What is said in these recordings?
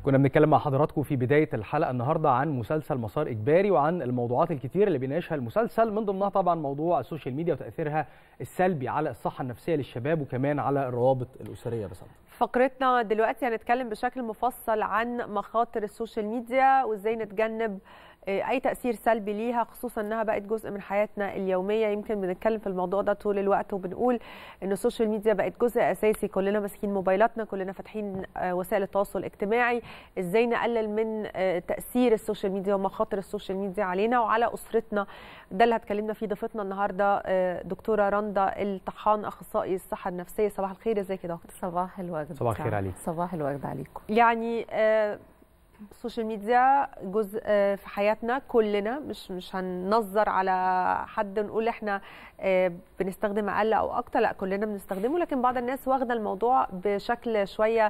كنا بنتكلم مع حضراتكم في بدايه الحلقه النهارده عن مسلسل مسار اجباري وعن الموضوعات الكتير اللي بيناقشها المسلسل من ضمنها طبعا موضوع السوشيال ميديا وتاثيرها السلبي على الصحه النفسيه للشباب وكمان على الروابط الاسريه بس فقرتنا دلوقتي هنتكلم بشكل مفصل عن مخاطر السوشيال ميديا وازاي نتجنب اي تاثير سلبي ليها خصوصا انها بقت جزء من حياتنا اليوميه يمكن بنتكلم في الموضوع ده طول الوقت وبنقول ان السوشيال ميديا بقت جزء اساسي كلنا ماسكين موبايلاتنا كلنا فاتحين وسائل التواصل الاجتماعي ازاي نقلل من تاثير السوشيال ميديا ومخاطر السوشيال ميديا علينا وعلى اسرتنا ده اللي هتكلمنا فيه ضيفتنا النهارده دكتوره رندا الطحان اخصائي الصحه النفسيه صباح الخير ازيك يا دكتور صباح الورد صباح الخير عليك صباح الورد عليكم يعني السوشيال ميديا جزء في حياتنا كلنا مش مش هننظر على حد نقول احنا بنستخدم اقل او اكتر لا كلنا بنستخدمه لكن بعض الناس واخده الموضوع بشكل شويه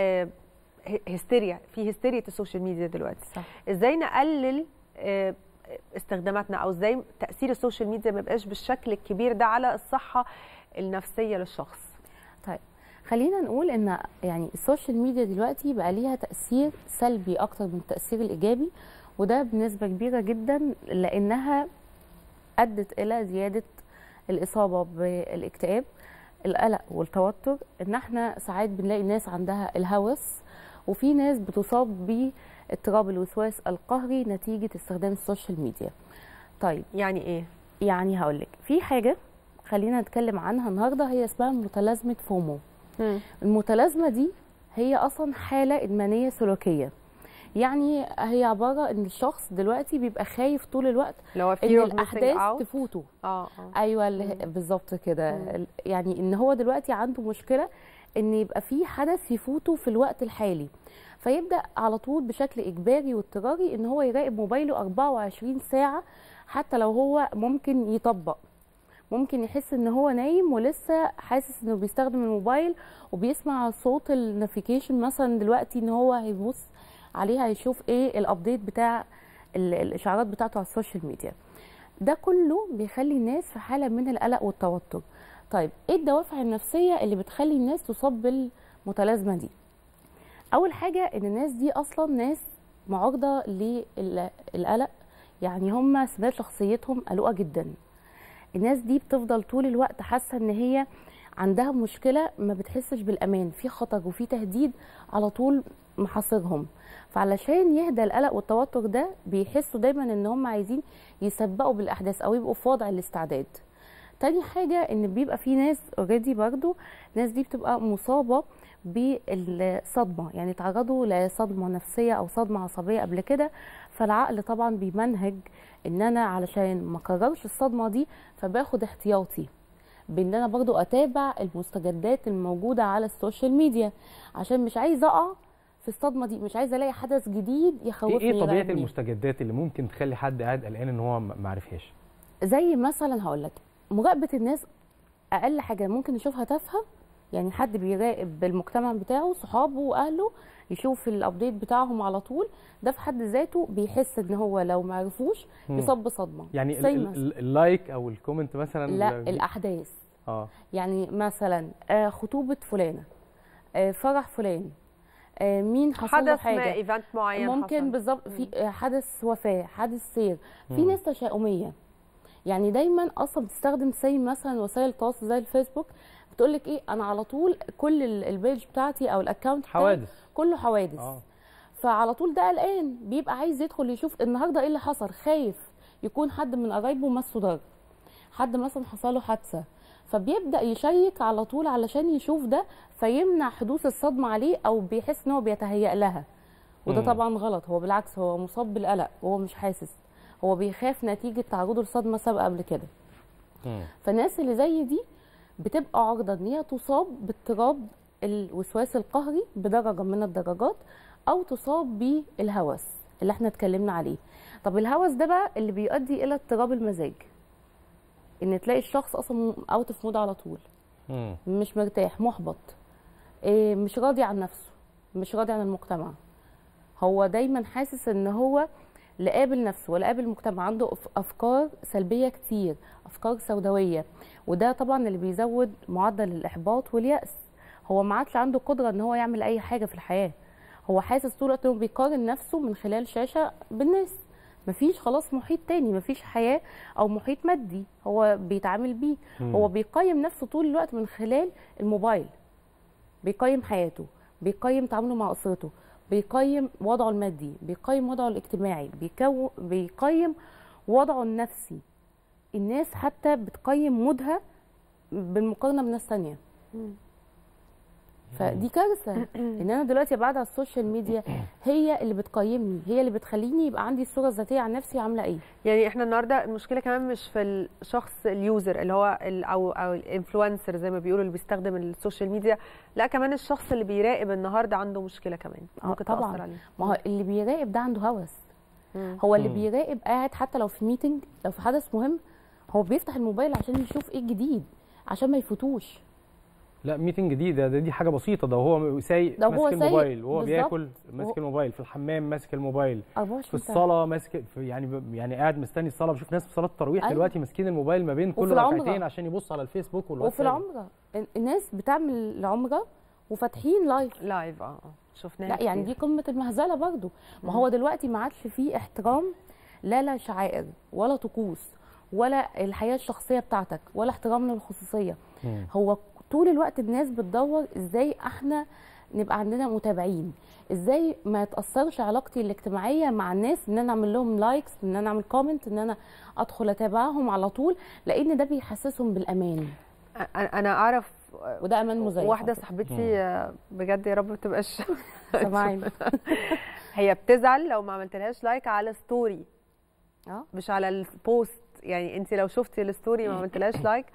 هستيريا في هستيريا السوشيال ميديا دلوقتي صح. ازاي نقلل استخداماتنا او ازاي تاثير السوشيال ميديا ما يبقاش بالشكل الكبير ده على الصحه النفسيه للشخص طيب خلينا نقول ان يعني السوشيال ميديا دلوقتي بقى ليها تاثير سلبي اكتر من التاثير الايجابي وده بنسبه كبيره جدا لانها ادت الى زياده الاصابه بالاكتئاب القلق والتوتر ان احنا ساعات بنلاقي ناس عندها الهوس وفي ناس بتصاب باضطراب الوسواس القهري نتيجه استخدام السوشيال ميديا طيب يعني ايه يعني هقول لك في حاجه خلينا نتكلم عنها النهارده هي اسمها متلازمه فومو مم. المتلازمه دي هي اصلا حاله ادمانيه سلوكيه يعني هي عباره ان الشخص دلوقتي بيبقى خايف طول الوقت لو ان fear of missing الاحداث out. تفوته اه اه ايوه اللي- بالظبط كده يعني ان هو دلوقتي عنده مشكله ان يبقى في حدث يفوته في الوقت الحالي فيبدا على طول بشكل اجباري واضطراري ان هو يراقب موبايله 24 ساعه حتى لو هو ممكن يطبق ممكن يحس ان هو نايم ولسه حاسس انه بيستخدم الموبايل وبيسمع صوت النافيجيشن مثلا دلوقتي ان هو هيبص عليها هيشوف ايه الابديت بتاع ال- الاشعارات بتاعته على السوشيال ميديا ده كله بيخلي الناس في حاله من القلق والتوتر طيب ايه الدوافع النفسيه اللي بتخلي الناس تصاب بالمتلازمه دي اول حاجه ان الناس دي اصلا ناس معرضه للقلق يعني هم سمات شخصيتهم قلقه جدا الناس دي بتفضل طول الوقت حاسه ان هي عندها مشكله ما بتحسش بالامان في خطر وفي تهديد على طول محاصرهم فعلشان يهدى القلق والتوتر ده بيحسوا دايما ان هم عايزين يسبقوا بالاحداث او يبقوا في وضع الاستعداد تاني حاجه ان بيبقى في ناس اوريدي برضو الناس دي بتبقى مصابه بالصدمه يعني تعرضوا لصدمه نفسيه او صدمه عصبيه قبل كده فالعقل طبعا بيمنهج ان انا علشان ما اكررش الصدمه دي فباخد احتياطي بان انا برضو اتابع المستجدات الموجوده على السوشيال ميديا عشان مش عايزه اقع في الصدمه دي مش عايزه الاقي حدث جديد يخوفني ايه ايه طبيعه يرعبني. المستجدات اللي ممكن تخلي حد قاعد قلقان ان هو ما ما عرفهاش زي مثلا هقول لك مراقبه الناس اقل حاجه ممكن نشوفها تافهه يعني حد بيراقب المجتمع بتاعه صحابه واهله يشوف الابديت بتاعهم على طول ده في حد ذاته بيحس ان هو لو ما عرفوش مم. يصاب بصدمه يعني ال- زي ال- مثلا- ال- اللايك او الكومنت مثلا لا دي- الاحداث اه يعني مثلا آه، خطوبه فلانه آه، فرح فلان آه، مين حصل له حدث ما حاجه ايفنت معين ممكن حصل. بالظبط في آه، حدث وفاه حدث سير في مم. ناس تشاؤميه يعني دايما اصلا بتستخدم زي مثلا وسائل التواصل زي الفيسبوك بتقول لك ايه انا على طول كل ال- البيج بتاعتي او الاكونت بتاعي حوادث كله حوادث اه فعلى طول ده قلقان بيبقى عايز يدخل يشوف النهارده ايه اللي حصل خايف يكون حد من قرايبه مسه ضرب حد مثلا حصل له حادثه فبيبدا يشيك على طول علشان يشوف ده فيمنع حدوث الصدمه عليه او بيحس ان هو بيتهيأ لها وده مم. طبعا غلط هو بالعكس هو مصاب بالقلق وهو مش حاسس هو بيخاف نتيجه تعرضه لصدمه سابقه قبل كده مم. فالناس اللي زي دي بتبقى عرضه ان هي تصاب باضطراب الوسواس القهري بدرجه من الدرجات او تصاب بالهوس اللي احنا اتكلمنا عليه طب الهوس ده بقى اللي بيؤدي الى اضطراب المزاج ان تلاقي الشخص اصلا اوت اوف مود على طول مم. مش مرتاح محبط إيه، مش راضي عن نفسه مش راضي عن المجتمع هو دايما حاسس ان هو لا قابل نفسه ولا قابل المجتمع عنده أف- افكار سلبيه كتير افكار سوداويه وده طبعا اللي بيزود معدل الاحباط والياس هو ما عادش عنده قدره ان هو يعمل اي حاجه في الحياه هو حاسس طول الوقت انه بيقارن نفسه من خلال شاشه بالناس مفيش خلاص محيط تاني مفيش حياه او محيط مادي هو بيتعامل بيه هو بيقيم نفسه طول الوقت من خلال الموبايل بيقيم حياته بيقيم تعامله مع اسرته بيقيم وضعه المادي بيقيم وضعه الاجتماعي بيكو... بيقيم وضعه النفسي الناس حتى بتقيم مودها بالمقارنه بناس تانية فدي كارثه ان انا دلوقتي بعد على السوشيال ميديا هي اللي بتقيمني هي اللي بتخليني يبقى عندي الصوره الذاتيه عن نفسي عامله ايه يعني احنا النهارده المشكله كمان مش في الشخص اليوزر اللي هو ال او او الانفلونسر زي ما بيقولوا اللي بيستخدم السوشيال ميديا لا كمان الشخص اللي بيراقب النهارده عنده مشكله كمان آه، ممكن طبعاً. تاثر عليه ما هو اللي بيراقب ده عنده هوس مم. هو اللي مم. بيراقب قاعد حتى لو في ميتنج لو في حدث مهم هو بيفتح الموبايل عشان يشوف ايه الجديد عشان ما يفوتوش لا ميتنج جديد ده, ده دي حاجه بسيطه ده هو سايق ده هو ماسك سايق، الموبايل وهو بالظبط. بياكل ماسك وهو- الموبايل في الحمام ماسك الموبايل 24 في ساعة. الصلاه ماسك في- يعني ب- يعني قاعد مستني الصلاه بشوف ناس في صلاه التراويح أيوة. دلوقتي ماسكين الموبايل ما بين كل وفي العمرة. ركعتين عشان يبص على الفيسبوك وفي والواتساب العمره ال- الناس بتعمل العمره وفاتحين لايف لايف اه اه شفناها لا يعني دي كتير. قمه المهزله برضو ما هو دلوقتي ما عادش فيه احترام لا لا شعائر ولا طقوس ولا الحياه الشخصيه بتاعتك ولا احترام للخصوصيه مم. هو طول الوقت الناس بتدور ازاي احنا نبقى عندنا متابعين ازاي ما تاثرش علاقتي الاجتماعيه مع الناس ان انا اعمل لهم لايكس ان انا اعمل كومنت ان انا ادخل اتابعهم على طول لان ده بيحسسهم بالامان أ- انا اعرف وده امان مزيف واحده صاحبتي آه، بجد يا رب ما تبقاش سامعين هي بتزعل لو ما عملتلهاش لايك على ستوري اه مش على البوست يعني انت لو شفتي الستوري ما عملتلهاش لايك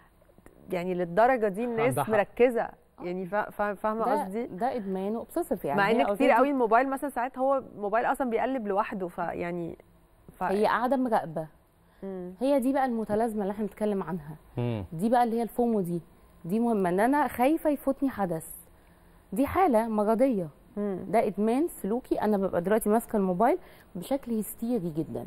يعني للدرجه دي الناس عندها حق. مركزه يعني فا- فا- فاهمه ده قصدي ده ادمان وابسيسيف يعني مع هي ان كتير already قوي الموبايل مثلا ساعات هو موبايل اصلا بيقلب لوحده فيعني ف... هي قاعده مراقبه مم. هي دي بقى المتلازمه اللي احنا بنتكلم عنها مم. دي بقى اللي هي الفومو دي دي مهمه ان انا خايفه يفوتني حدث دي حاله مرضيه مم. ده ادمان سلوكي انا ببقى دلوقتي ماسكه الموبايل بشكل هستيري جدا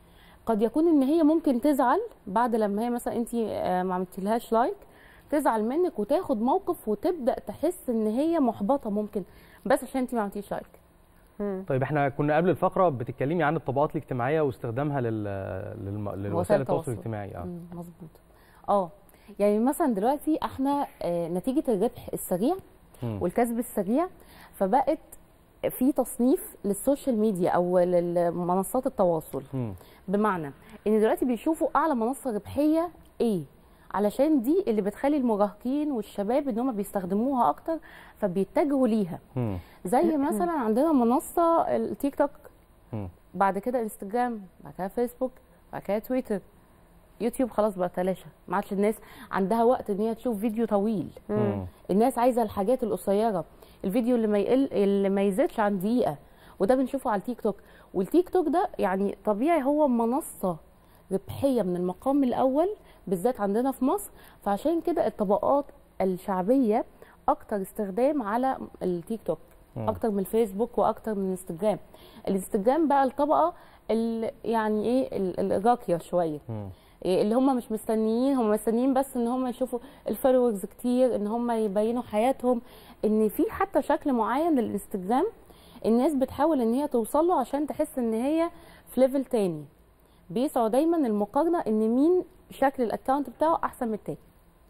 قد يكون ان هي ممكن تزعل بعد لما هي مثلا انت ما عملتلهاش لايك تزعل منك وتاخد موقف وتبدا تحس ان هي محبطه ممكن بس عشان انت ما عملتيش لايك مم. طيب احنا كنا قبل الفقره بتتكلمي عن الطبقات الاجتماعيه واستخدامها لل... للم... للوسائل التواصل التواصل. الاجتماعي اه مم، مظبوط اه يعني مثلا دلوقتي احنا آه، نتيجه الربح السريع مم. والكسب السريع فبقت في تصنيف للسوشيال ميديا او لمنصات التواصل مم. بمعنى ان دلوقتي بيشوفوا اعلى منصه ربحيه ايه علشان دي اللي بتخلي المراهقين والشباب ان هم بيستخدموها اكتر فبيتجهوا ليها مم. زي مثلا عندنا منصه التيك توك مم. بعد كده انستجرام بعد كده فيسبوك بعد كده تويتر يوتيوب خلاص بقى تلاشى ما عادش الناس عندها وقت ان هي تشوف فيديو طويل مم. الناس عايزه الحاجات القصيره الفيديو اللي ما يقل اللي ما يزيدش عن دقيقه وده بنشوفه على التيك توك والتيك توك ده يعني طبيعي هو منصه ربحيه من المقام الاول بالذات عندنا في مصر فعشان كده الطبقات الشعبيه اكتر استخدام على التيك توك مم. اكتر من الفيسبوك واكتر من الانستجرام الانستجرام بقى الطبقه ال- يعني ايه ال- الراقيه شويه مم. إيه اللي هم مش مستنيين هم مستنيين بس ان هم يشوفوا الفولورز كتير ان هم يبينوا حياتهم ان في حتى شكل معين للانستجرام الناس بتحاول ان هي توصل له عشان تحس ان هي في ليفل تاني بيسعوا دايما المقارنه ان مين شكل الاكونت بتاعه احسن من التاني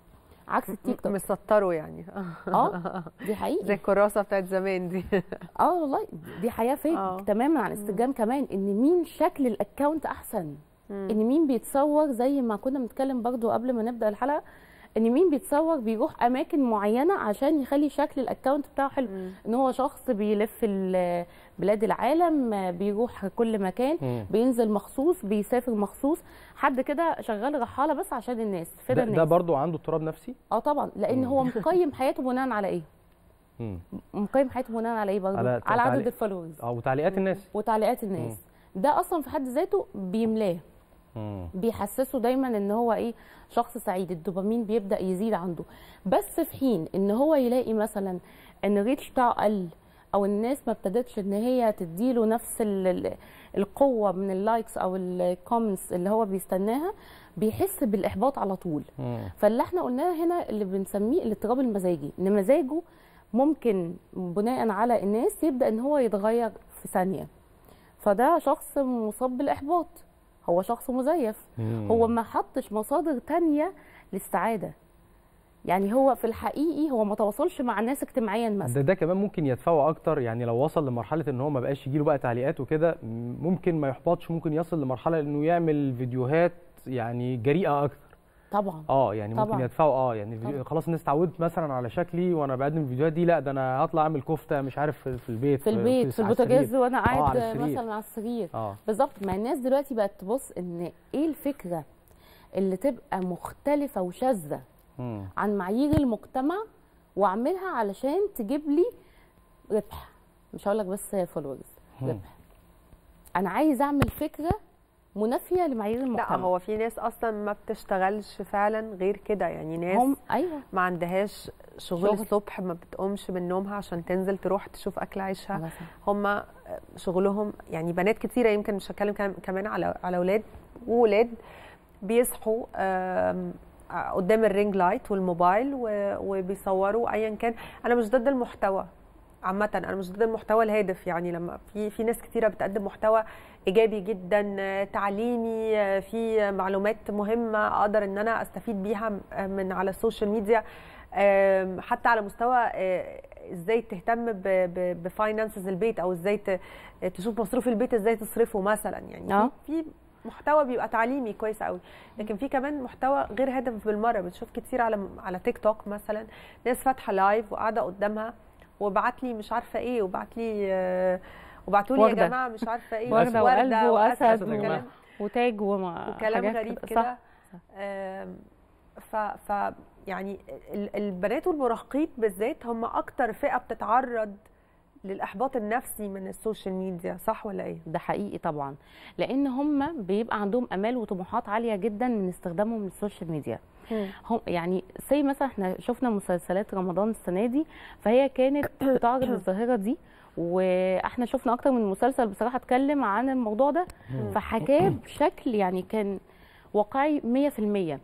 عكس التيك توك مسطروا يعني اه دي زي حقيقي الكراسه بتاعت زمان دي اه والله دي حياه فيك آه. تماما على الانستجرام كمان ان مين شكل الاكونت احسن ان مين بيتصور زي ما كنا بنتكلم برضو قبل ما نبدا الحلقه ان مين بيتصور بيروح اماكن معينه عشان يخلي شكل الاكونت بتاعه حلو ان هو شخص بيلف ال- بلاد العالم بيروح كل مكان مم. بينزل مخصوص بيسافر مخصوص حد كده شغال رحاله بس عشان الناس فدا ده, ده الناس برضو عنده اضطراب نفسي اه طبعا لان هو مقيم حياته بناء على ايه مم. مقيم حياته بناء على ايه برضه على على, عدد تعليق- الفولورز اه وتعليقات الناس وتعليقات الناس ده اصلا في حد ذاته بيملاه مم. بيحسسه دايما ان هو ايه شخص سعيد الدوبامين بيبدا يزيد عنده بس في حين ان هو يلاقي مثلا ان الريتش بتاعه قل او الناس ما ابتدتش ان هي تديله نفس ال- ال- القوه من اللايكس او الكومنتس اللي هو بيستناها بيحس بالاحباط على طول مم. فاللي احنا قلناه هنا اللي بنسميه الاضطراب المزاجي ان مزاجه ممكن بناء على الناس يبدا ان هو يتغير في ثانيه فده شخص مصاب بالاحباط هو شخص مزيف هو ما حطش مصادر تانية للسعاده يعني هو في الحقيقي هو ما تواصلش مع الناس اجتماعيا مثلا ده ده كمان ممكن يدفعه اكتر يعني لو وصل لمرحله ان هو ما بقاش يجيله بقى تعليقات وكده م- ممكن ما يحبطش ممكن يصل لمرحله انه يعمل فيديوهات يعني جريئه اكتر طبعا اه يعني ممكن طبعاً. يدفعه اه يعني الفيديو- طبعاً. خلاص الناس اتعودت مثلا على شكلي وانا بقدم الفيديوهات دي لا ده انا هطلع اعمل كفته مش عارف في في البيت في البيت في على البوتاجاز السرير. وانا آه، على قاعد السرير. مثلا على السرير اه بالظبط ما الناس دلوقتي بقت تبص ان ايه الفكره اللي تبقى مختلفه وشاذه مم. عن معايير المجتمع واعملها علشان تجيب لي ربح مش هقول لك بس فولورز مم. ربح انا عايز اعمل فكره منافيه لمعايير لا المجتمع هو في ناس اصلا ما بتشتغلش فعلا غير كده يعني ناس هم ايوه ما عندهاش شغل, شغل. الصبح ما بتقومش من نومها عشان تنزل تروح تشوف اكل عيشها مثلا هم شغلهم يعني بنات كتيره يمكن مش هتكلم كم- كمان على على اولاد وولاد بيصحوا آم، قدام الرينج لايت والموبايل و- وبيصوروا ايا كان انا مش ضد المحتوى عامة أنا مش ضد المحتوى الهادف يعني لما في في ناس كتيرة بتقدم محتوى إيجابي جدا آه، تعليمي آه، في معلومات مهمة أقدر إن أنا أستفيد بيها م- من على السوشيال ميديا آم، حتى على مستوى آه، ازاي تهتم بفاينانسز البيت او ازاي ت- تشوف مصروف البيت ازاي تصرفه مثلا يعني آه. في في محتوى بيبقى تعليمي كويس قوي لكن في كمان محتوى غير هادف بالمره بتشوف كتير على على تيك توك مثلا ناس فاتحه لايف وقاعده قدامها وبعت لي مش عارفه ايه وبعت لي آه، وبعتوا لي يا وردة. جماعه مش عارفه ايه وردة وقلب وأسد يا جماعة. وكلام وتاج وما وكلام حاجات غريب صح. كده آم، ف ف يعني ال- البنات والمراهقين بالذات هم اكتر فئه بتتعرض للاحباط النفسي من السوشيال ميديا صح ولا ايه ده حقيقي طبعا لان هم بيبقى عندهم امال وطموحات عاليه جدا من استخدامهم للسوشيال ميديا هم يعني زي مثلا احنا شفنا مسلسلات رمضان السنه دي فهي كانت بتعرض الظاهره دي واحنا شفنا اكتر من مسلسل بصراحه اتكلم عن الموضوع ده فحكاه بشكل يعني كان واقعي 100%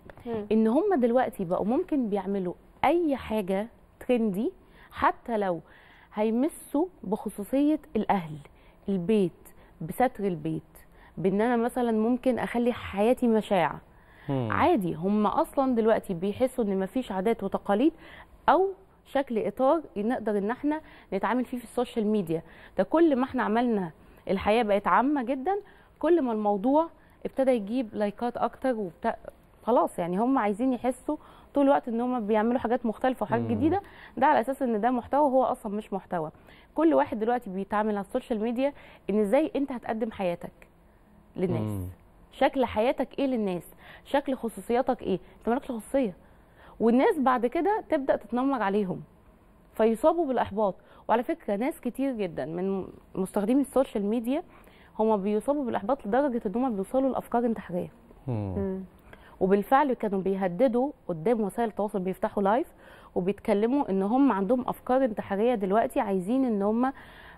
ان هم دلوقتي بقوا ممكن بيعملوا اي حاجه ترندي حتى لو هيمسوا بخصوصيه الاهل البيت بستر البيت بان انا مثلا ممكن اخلي حياتي مشاعه مم. عادي هم اصلا دلوقتي بيحسوا ان مفيش عادات وتقاليد او شكل اطار نقدر ان احنا نتعامل فيه في السوشيال ميديا ده كل ما احنا عملنا الحياه بقت عامه جدا كل ما الموضوع ابتدى يجيب لايكات اكتر وبتاع خلاص يعني هم عايزين يحسوا طول الوقت ان هم بيعملوا حاجات مختلفه وحاجات مم. جديده ده على اساس ان ده محتوى وهو اصلا مش محتوى كل واحد دلوقتي بيتعامل على السوشيال ميديا ان ازاي انت هتقدم حياتك للناس مم. شكل حياتك ايه للناس شكل خصوصياتك ايه انت مالكش خصوصيه والناس بعد كده تبدا تتنمر عليهم فيصابوا بالاحباط وعلى فكره ناس كتير جدا من مستخدمي السوشيال ميديا هم بيصابوا بالاحباط لدرجه ان هم بيوصلوا لافكار انتحاريه مم. مم. وبالفعل كانوا بيهددوا قدام وسائل التواصل بيفتحوا لايف وبيتكلموا ان هم عندهم افكار انتحاريه دلوقتي عايزين ان هم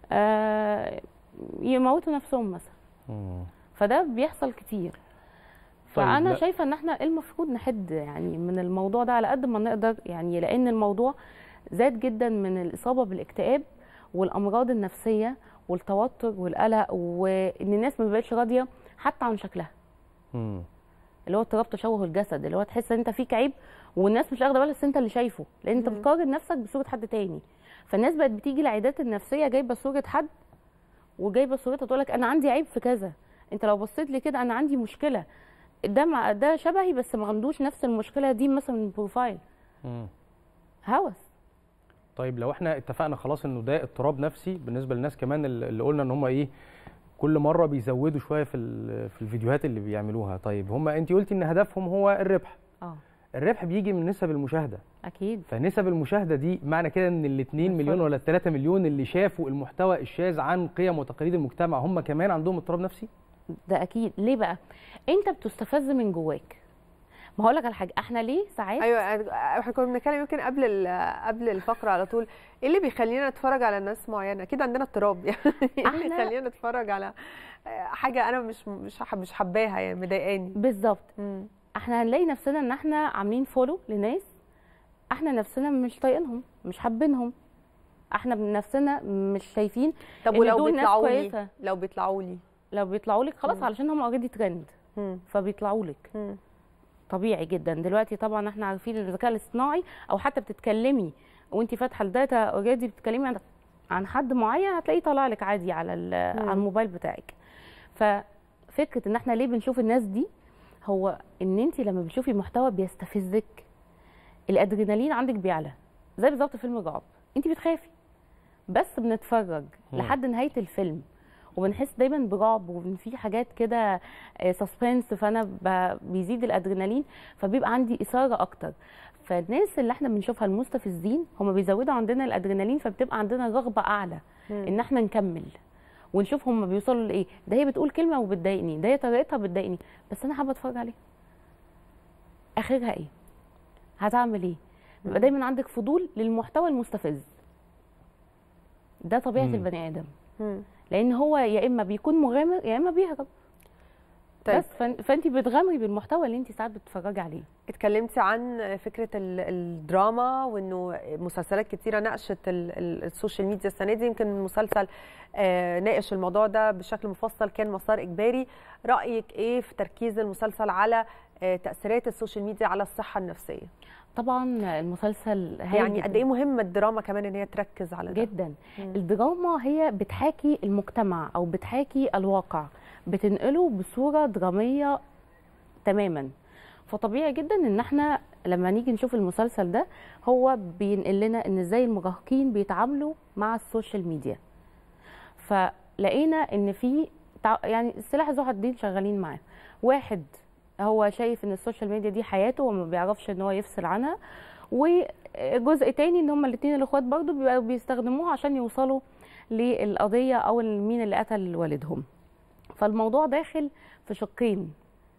آه يموتوا نفسهم مثلا مم. فده بيحصل كتير طيب، فانا لا. شايفه ان احنا المفروض نحد يعني من الموضوع ده على قد ما نقدر يعني لان الموضوع زاد جدا من الاصابه بالاكتئاب والامراض النفسيه والتوتر والقلق وان الناس ما بقتش راضيه حتى عن شكلها مم. اللي هو اضطراب تشوه الجسد اللي هو تحس ان انت فيك عيب والناس مش واخده بالها بس انت اللي شايفه لان انت مم. بتقارن نفسك بصوره حد تاني فالناس بقت بتيجي العيادات النفسيه جايبه صوره حد وجايبه صورتها تقول لك انا عندي عيب في كذا انت لو بصيت لي كده انا عندي مشكله ده مع ده شبهي بس ما عندوش نفس المشكله دي مثلا من البروفايل مم. هوس طيب لو احنا اتفقنا خلاص انه ده اضطراب نفسي بالنسبه للناس كمان اللي اللي قلنا ان هم ايه كل مره بيزودوا شويه في ال- في الفيديوهات اللي بيعملوها طيب هم انت قلتي ان هدفهم هو الربح اه الربح بيجي من نسب المشاهده اكيد فنسب المشاهده دي معنى كده ان ال 2 مليون ولا ال 3 مليون اللي شافوا المحتوى الشاذ عن قيم وتقاليد المجتمع هم كمان عندهم اضطراب نفسي ده اكيد ليه بقى انت بتستفز من جواك ما هقول لك على حاجه احنا ليه ساعات ايوه احنا كنا بنتكلم يمكن قبل ال- قبل الفقره على طول ايه اللي بيخلينا نتفرج على ناس معينه اكيد عندنا اضطراب يعني ايه اللي إحنا- يخلينا نتفرج على حاجه انا مش مش ح- مش حباها يعني مضايقاني بالظبط مم. احنا هنلاقي نفسنا ان احنا عاملين فولو لناس احنا نفسنا مش طايقينهم مش حابينهم احنا من نفسنا مش شايفين طب إن ولو دول ناس بيطلعوا لي كويسة. لو بيطلعوا لي لو بيطلعوا لك خلاص مم. علشان هم اوريدي ترند مم. فبيطلعوا لك مم. طبيعي جدا دلوقتي طبعا احنا عارفين إن الذكاء الاصطناعي او حتى بتتكلمي وانت فاتحه الداتا اوريدي بتتكلمي عن عن حد معين هتلاقيه طالع لك عادي على ال- مم. على الموبايل بتاعك ففكره ان احنا ليه بنشوف الناس دي هو ان انت لما بتشوفي محتوى بيستفزك الادرينالين عندك بيعلى زي بالظبط فيلم رعب انت بتخافي بس بنتفرج مم. لحد نهايه الفيلم وبنحس دايما برعب وان في حاجات كده سسبنس فانا ب- بيزيد الادرينالين فبيبقى عندي اثاره اكتر فالناس اللي احنا بنشوفها المستفزين هم بيزودوا عندنا الادرينالين فبتبقى عندنا رغبه اعلى مم. ان احنا نكمل ونشوف هم بيوصلوا لايه ده هي بتقول كلمه وبتضايقني ده هي طريقتها بتضايقني بس انا حابه اتفرج عليها اخرها ايه هتعمل ايه بيبقى دايما عندك فضول للمحتوى المستفز ده طبيعه مم. البني ادم مم. لان هو يا اما بيكون مغامر يا اما بيهرب طيب. بس فن- فانت بتغامري بالمحتوى اللي انت ساعات بتتفرجي عليه اتكلمتي عن فكره ال- الدراما وانه مسلسلات كتيره ناقشت ال- ال- السوشيال ميديا السنه دي يمكن مسلسل آه، ناقش الموضوع ده بشكل مفصل كان مسار اجباري رايك ايه في تركيز المسلسل على آه، تاثيرات السوشيال ميديا على الصحه النفسيه طبعا المسلسل هايل يعني جداً. قد ايه مهمه الدراما كمان ان هي تركز على ده جدا مم. الدراما هي بتحاكي المجتمع او بتحاكي الواقع بتنقله بصوره دراميه تماما فطبيعي جدا ان احنا لما نيجي نشوف المسلسل ده هو بينقل لنا ان ازاي المراهقين بيتعاملوا مع السوشيال ميديا فلقينا ان في تع- يعني السلاح ذو حدين شغالين معاه واحد هو شايف ان السوشيال ميديا دي حياته وما بيعرفش ان هو يفصل عنها وجزء تاني ان هما الاثنين الاخوات برضو بيبقوا بيستخدموها عشان يوصلوا للقضيه او مين اللي قتل والدهم فالموضوع داخل في شقين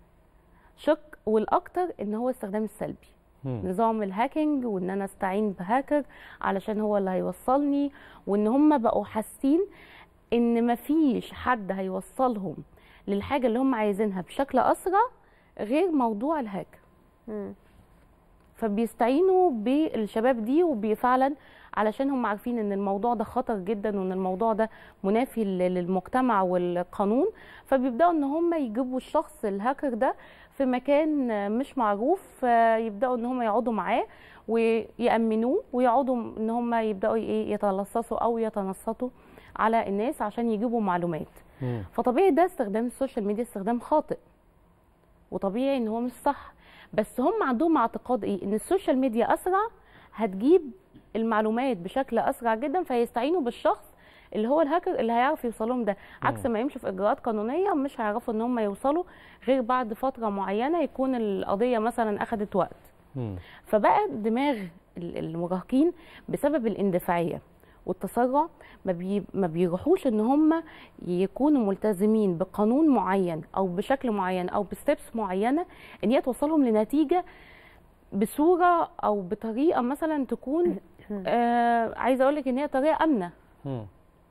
شق والاكتر ان هو استخدام السلبي مم. نظام الهاكينج وان انا استعين بهاكر علشان هو اللي هيوصلني وان هم بقوا حاسين ان مفيش حد هيوصلهم للحاجه اللي هم عايزينها بشكل اسرع غير موضوع الهاك مم. فبيستعينوا بالشباب دي وفعلا علشان هم عارفين ان الموضوع ده خطر جدا وان الموضوع ده منافي لل- للمجتمع والقانون فبيبداوا ان هم يجيبوا الشخص الهاكر ده في مكان مش معروف آه، يبداوا ان هم يقعدوا معاه ويأمنوه ويقعدوا ان هم يبداوا ايه يتلصصوا او يتنصتوا على الناس عشان يجيبوا معلومات مم. فطبيعي ده استخدام السوشيال ميديا استخدام خاطئ وطبيعي ان هو مش صح بس هم عندهم اعتقاد ايه ان السوشيال ميديا اسرع هتجيب المعلومات بشكل اسرع جدا فيستعينوا بالشخص اللي هو الهاكر اللي هيعرف يوصلهم ده عكس ما يمشوا في اجراءات قانونيه مش هيعرفوا ان هم يوصلوا غير بعد فتره معينه يكون القضيه مثلا اخذت وقت مم. فبقى دماغ ال- المراهقين بسبب الاندفاعيه والتسرع ما, بي ما بيروحوش ان هم يكونوا ملتزمين بقانون معين او بشكل معين او بستبس معينه ان هي توصلهم لنتيجه بصوره او بطريقه مثلا تكون آه عايزه اقول لك ان هي طريقه امنه مم.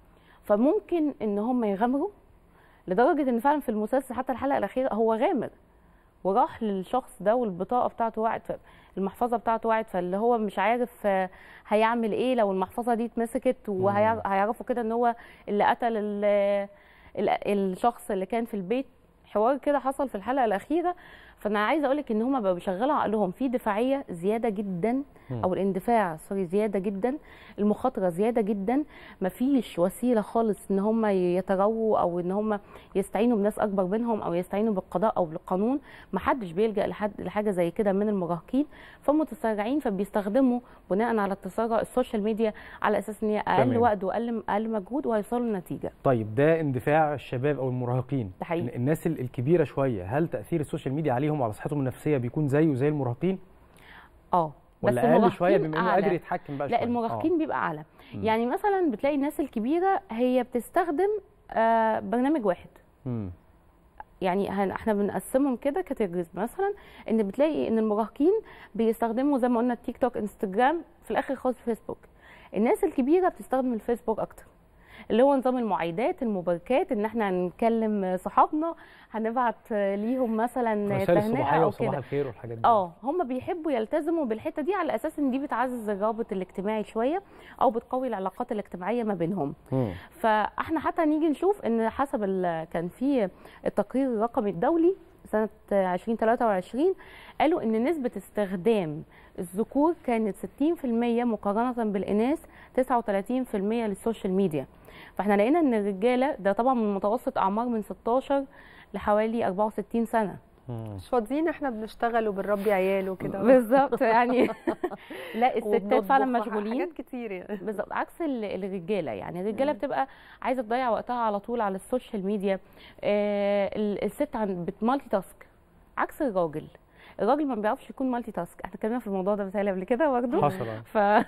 فممكن ان هم يغامروا لدرجه ان فعلا في المسلسل حتى الحلقه الاخيره هو غامر وراح للشخص ده والبطاقه بتاعته وقعت ف- المحفظه بتاعته وقعت فاللي هو مش عارف آه، هيعمل ايه لو المحفظه دي اتمسكت وهيعرفوا كده ان هو اللي قتل ال- ال- الشخص اللي كان في البيت حوار كده حصل في الحلقه الاخيره فانا عايزه اقول لك ان هم بقوا بيشغلوا عقلهم في دفاعيه زياده جدا او الاندفاع سوري زياده جدا المخاطره زياده جدا مفيش وسيله خالص ان هم يترووا او ان هم يستعينوا بناس اكبر منهم او يستعينوا بالقضاء او بالقانون محدش بيلجا لحد لحاجه زي كده من المراهقين فمتسرعين فبيستخدموا بناء على التسرع السوشيال ميديا على اساس ان هي اقل تمام. وقت واقل اقل مجهود وهيوصلوا لنتيجه طيب ده اندفاع الشباب او المراهقين ده حقيقي. الناس ال- الكبيره شويه هل تاثير السوشيال ميديا عليهم وعلى صحتهم النفسيه بيكون زيه زي المراهقين اه ولا اقل شويه بما انه أعلى. قادر يتحكم بقى لا شويه المراهقين بيبقى اعلى يعني مثلا بتلاقي الناس الكبيره هي بتستخدم آه برنامج واحد مم. يعني هن- احنا بنقسمهم كده كاتيجوريز مثلا ان بتلاقي ان المراهقين بيستخدموا زي ما قلنا التيك توك انستجرام في الاخر خالص فيسبوك الناس الكبيره بتستخدم الفيسبوك اكتر اللي هو نظام المعايدات المباركات ان احنا هنكلم صحابنا هنبعت ليهم مثلا رسائل تهنئه الصباحيه او وصباح كده الخير والحاجات دي اه هم بيحبوا يلتزموا بالحته دي على اساس ان دي بتعزز الرابط الاجتماعي شويه او بتقوي العلاقات الاجتماعيه ما بينهم مم. فاحنا حتى نيجي نشوف ان حسب ال- كان في التقرير الرقمي الدولي سنه 2023 قالوا ان نسبه استخدام الذكور كانت 60% مقارنه بالاناث 39% للسوشيال ميديا فاحنا لقينا ان الرجاله ده طبعا من متوسط اعمار من 16 لحوالي 64 سنه مم. مش فاضيين احنا بنشتغل وبنربي عيال وكده بالظبط يعني لا الستات فعلا وبنطبخ مشغولين حاجات كتير يعني بالظبط عكس ال- الرجاله يعني الرجاله بتبقى عايزه تضيع وقتها على طول على السوشيال ميديا آه ال- الست عن بتمالتي تاسك عكس الراجل الراجل ما بيعرفش يكون مالتي تاسك احنا اتكلمنا في الموضوع ده بتهيألي قبل كده برضه حصل آه. ف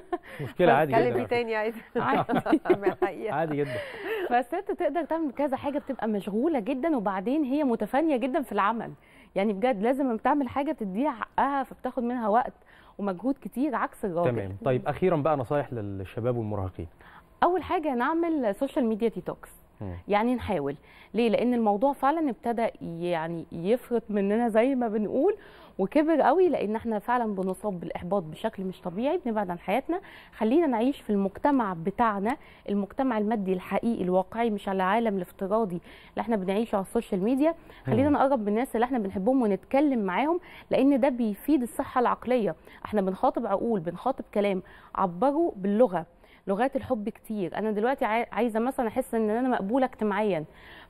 مشكله عادي اتكلم جدا فيه على فكرة. تاني عادي عادي. من الحقيقة. عادي جدا فالست تقدر تعمل كذا حاجه بتبقى مشغوله جدا وبعدين هي متفانيه جدا في العمل يعني بجد لازم لما بتعمل حاجه تديها حقها فبتاخد منها وقت ومجهود كتير عكس الراجل تمام طيب اخيرا بقى نصايح للشباب والمراهقين اول حاجه نعمل سوشيال ميديا ديتوكس مم. يعني نحاول ليه لان الموضوع فعلا ابتدى يعني يفرط مننا زي ما بنقول وكبر قوي لان احنا فعلا بنصاب بالاحباط بشكل مش طبيعي بنبعد عن حياتنا خلينا نعيش في المجتمع بتاعنا المجتمع المادي الحقيقي الواقعي مش على العالم الافتراضي اللي احنا بنعيشه على السوشيال ميديا خلينا مم. نقرب من الناس اللي احنا بنحبهم ونتكلم معاهم لان ده بيفيد الصحه العقليه احنا بنخاطب عقول بنخاطب كلام عبروا باللغه لغات الحب كتير انا دلوقتي عاي- عايزه مثلا احس ان انا مقبوله اجتماعيا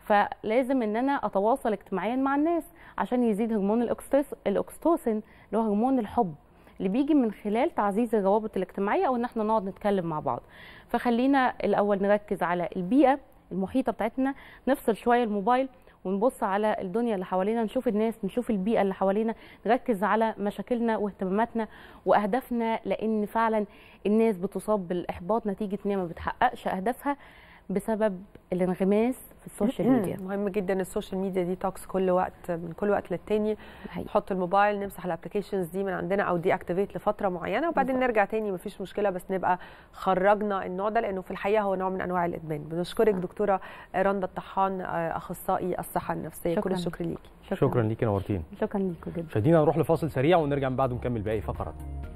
فلازم ان انا اتواصل اجتماعيا مع الناس عشان يزيد هرمون الأكستوس- الاكستوسين اللي هو هرمون الحب اللي بيجي من خلال تعزيز الروابط الاجتماعيه او ان احنا نقعد نتكلم مع بعض فخلينا الاول نركز على البيئه المحيطه بتاعتنا نفصل شويه الموبايل ونبص على الدنيا اللي حوالينا نشوف الناس نشوف البيئه اللي حوالينا نركز على مشاكلنا واهتماماتنا واهدافنا لان فعلا الناس بتصاب بالاحباط نتيجه ان هي ما بتحققش اهدافها بسبب الانغماس في السوشيال ميديا مهم جدا السوشيال ميديا دي توكس كل وقت من كل وقت للتاني حقيقي. نحط الموبايل نمسح الابلكيشنز دي من عندنا او دي اكتيفيت لفتره معينه وبعدين بالظبط. نرجع تاني مفيش مشكله بس نبقى خرجنا النوع ده لانه في الحقيقه هو نوع من انواع الادمان بنشكرك دكتوره رندا الطحان آه، اخصائي الصحه النفسيه كل شكراً. الشكر ليكي شكرا ليكي نورتين شكرا ليكم جدا مشاهدينا نروح لفاصل سريع ونرجع من بعده نكمل باقي فقرات